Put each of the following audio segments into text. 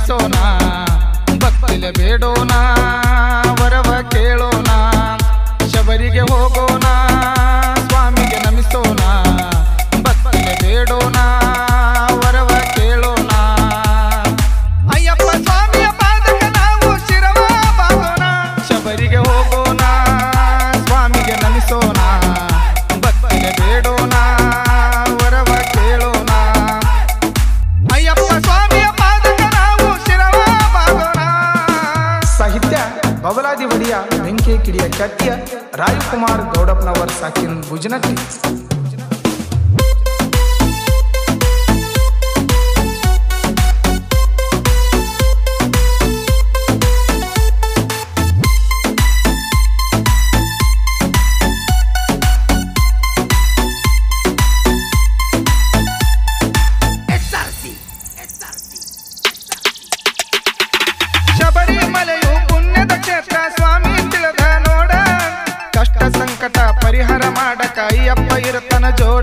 ನಮಿಸೋಣ ಭಕ್ತಿಲೆ ಬೇಡೋಣ ವರವ ಕೇಳೋಣ ಶಬರಿಗೆ ಹೋಗೋಣ ಸ್ವಾಮಿಗೆ ನಮಿಸೋಣ ಭಕ್ತಿಲೆ ಬೇಡೋಣ ವರವ ಕೇಳೋಣ ಅಯ್ಯಪ್ಪ ಸ್ವಾಮಿಯ ಪಾದಕ್ಕೆ ನಾವು ಶಿರವ ಬಾಗೋಣ ಶಬರಿಗೆ ಹೋಗೋಣ ಸ್ವಾಮಿಗೆ ನಮಿಸೋಣ ಭಕ್ತಿಲೆ ಬೇಡೋಣ ವರವ ಕೇಳೋಣ ಅಯ್ಯಪ್ಪ ಸ್ವಾಮಿಯ ಪಾದಕ್ಕೆ ನಾವು ಶಿರವ ಬಾಗೋಣ ಸಾಹಿತ್ಯ ಬಬಲಾದಿ ವಡಿಯ ಬೆಂಕಿ ಕಿಡಿಯ ಖ್ಯಾತಿಯ ರಾಯಕುಮಾರ್ ಗೌಡಪ್ಪನವರ್ ಸಾಕಿನ್ ಭುಜನಟ್ಟಿ ಶಬರಿಮಲೆಯು ಪುಣ್ಯದ ಕ್ಷೇತ್ರ ಸ್ವಾಮಿ ತಿಳಿದ ನೋಡ ಕಷ್ಟ ಸಂಕಟ ಪರಿಹಾರ ಮಾಡಕ ಅಯ್ಯಪ್ಪ ಇರುತ್ತನ ಜೋಡ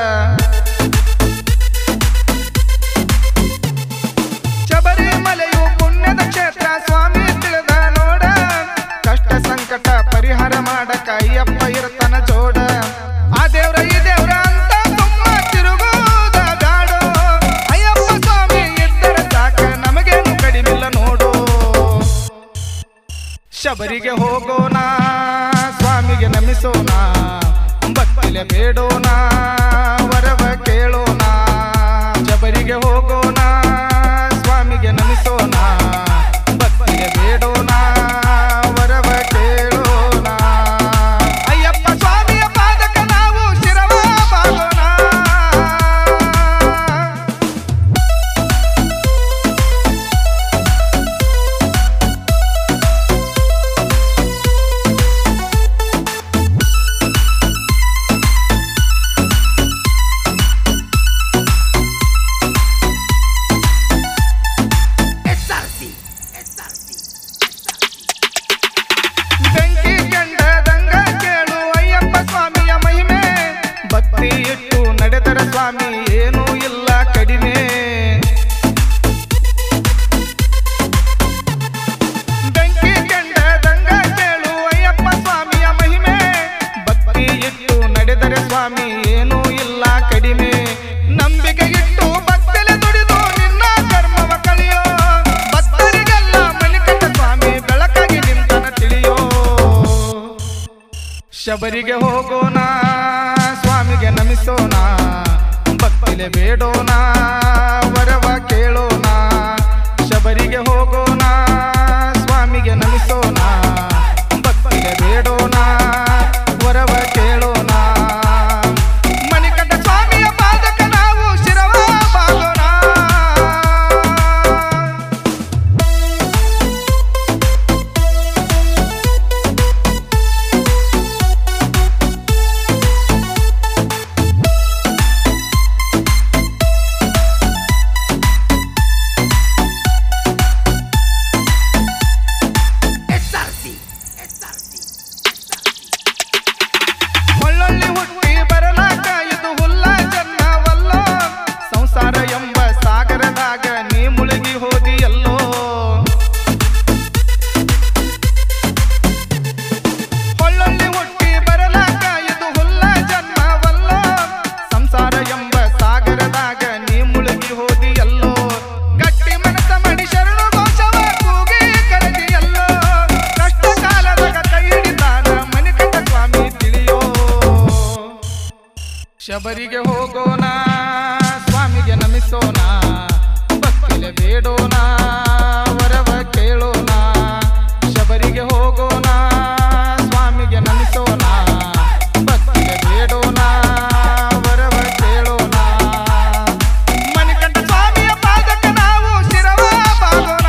ಶಬರಿಮಲೆಯು ಪುಣ್ಯದ ಕ್ಷೇತ್ರ ಸ್ವಾಮಿ ತಿಳಿದ ನೋಡ ಕಷ್ಟ ಸಂಕಟ ಪರಿಹಾರ ಮಾಡಕ ಅಯ್ಯಪ್ಪ ಇರುತ್ತನ ಜೋಡ ಆ ದೇವ್ರ ಈ ದೇವ್ರ ಅಂತ ತುಂಬ ತಿರುಗುವುದ ಬ್ಯಾಡೋ ಅಯ್ಯಪ್ಪ ಸ್ವಾಮಿ ಇದ್ದರೆ ಸಾಕ ನಮಗೇನು ಕಡಿಮಿಲ್ಲ ನೋಡು ಶಬರಿಗೆ ಹೋಗೋಣ ಸ್ವಾಮಿಗೆ ನಮಿಸೋಣ ಭಕ್ತಿಲೆ ಬೇಡೋಣ ವರವ ಕೇಳೋಣ ಶಬರಿಗೆ ಹೋಗೋಣ ಸ್ವಾಮಿಗೆ ನಮಿಸೋಣ ಭಕ್ತಿಲೆ ಬೇಡೋಣ ವರವ ಕೇಳೋಣ ಅಯ್ಯಪ್ಪ ಸ್ವಾಮಿಯ ಪಾದಕ ನಾವು ಶಿರವ ಬಾಗೋಣ ಬೆಂಕಿ ಕೆಂಡದಂಗ ಕೇಳು ಅಯ್ಯಪ್ಪ ಸ್ವಾಮಿಯ ಮಹಿಮೆ ಭಕ್ತಿ ಇಟ್ಟು ನಡೆದರ ಸ್ವಾಮಿ ಏನೂ ಇಲ್ಲ ಕಡಿಮೆ ಬೆಂಕಿ ಕೆಂಡದಂಗ ಕೇಳು ಅಯ್ಯಪ್ಪ ಸ್ವಾಮಿಯ ಮಹಿಮೆ ಭಕ್ತಿ ಇಟ್ಟು ನಡೆದರೆ ಸ್ವಾಮಿ ಏನೂ ಇಲ್ಲ ಕಡಿಮೆ ನಂಬಿಕೆ ಇಟ್ಟು ಭಕ್ತಲೆ ದುಡಿದು ನಿನ್ನ ಕರ್ಮವ ಕಳಿಯೋ ಭಕ್ತರಿಗೆಲ್ಲ ಮಣಿಕಂಠ ಸ್ವಾಮಿ ಬೆಳಕಾಗಿ ನಿಂತನ ತಿಳಿಯೋ ಶಬರಿಗೆ ಹೋಗೋಣ ಸ್ವಾಮಿಗೆ ನಮಿಸೋಣ ಭಕ್ತಿಲೆ ಬೇಡೋಣ ವರವ ಕೇಳೋಣ ಶಬರಿಗೆ ಹೋಗೋಣ ಸ್ವಾಮಿಗೆ ನಮಿಸೋಣ ಭಕ್ತಿಲೆ ಬೇಡೋಣ ವರವ ಕೇಳೋಣ ಮಣಿಕಂಠ ಸ್ವಾಮಿಯ ಪಾದಕ ನಾವು ಶಿರವ ಬಾಗೋಣ ಒಳ್ಳೊಳ್ಳೆ ಹುಟ್ಟಿ ಬರಲಾಕ ಇದು ಹುಲ್ಲ ಜನ್ಮವಲ್ಲೋ ಸಂಸಾರ ಎಂಬ ಸಾಗರದಾಗ ನೀ ಮುಳುಗಿ ಹೋದಿ ಎಲ್ಲೋ ಒಳ್ಳೊಳ್ಳೆ ಹುಟ್ಟಿ ಬರಲಾಕ ಇದು ಹುಲ್ಲ ಜನ್ಮವಲ್ಲೋ ಸಂಸಾರ ಎಂಬ ಸಾಗರದಾಗ ನೀ ಮುಳುಗಿ ಹೋದಿ ಎಲ್ಲೋ ಗಟ್ಟಿ ಮನಸ ಮಡಿ ಶರಣು ಘೋಷವ ಕೂಗಿ ಕರೆದಿ ಎಲ್ಲೋ ಕಷ್ಟ ಕಾಲದಾಗ ಕೈ ಹಿಡಿತಾನ ಮಣಿಕಂಠ ಸ್ವಾಮಿ ತಿಳಿಯೋ ಶಬರಿಗೆ ಹೋಗೋಣ ಸ್ವಾಮಿಗೆ ನಮಿಸೋಣ ಭಕ್ತಿಲೆ ಬೇಡೋಣ ವರವ ಕೇಳೋಣ ಶಬರಿಗೆ ಹೋಗೋಣ ಸ್ವಾಮಿಗೆ ನಮಿಸೋಣ ಭಕ್ತಿಲೆ ಬೇಡೋಣ ವರವ ಕೇಳೋಣ ಮಣಿಕಂಠ ಸ್ವಾಮಿಯ ಪಾದಕ್ಕೆ ನಾವು ಶಿರವ ಬಾಗೋಣ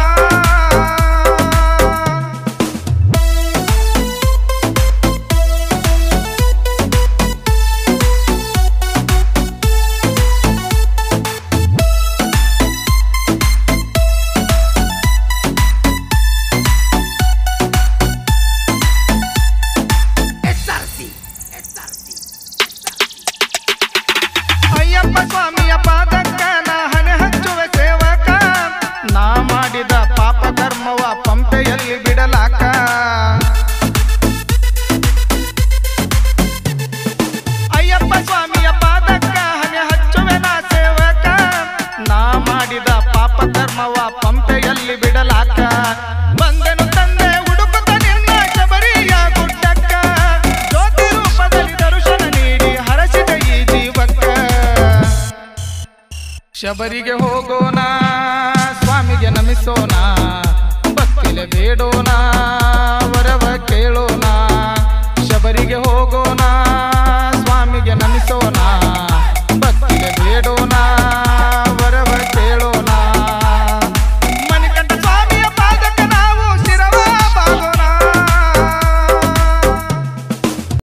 ಶಬರಿಗೆ ಹೋಗೋಣ ಸ್ವಾಮಿಗೆ ನಮಿಸೋಣ ಭಕ್ತಿಲೆ ಬೇಡೋಣ ವರವ ಕೇಳೋಣ ಶಬರಿಗೆ ಹೋಗೋಣ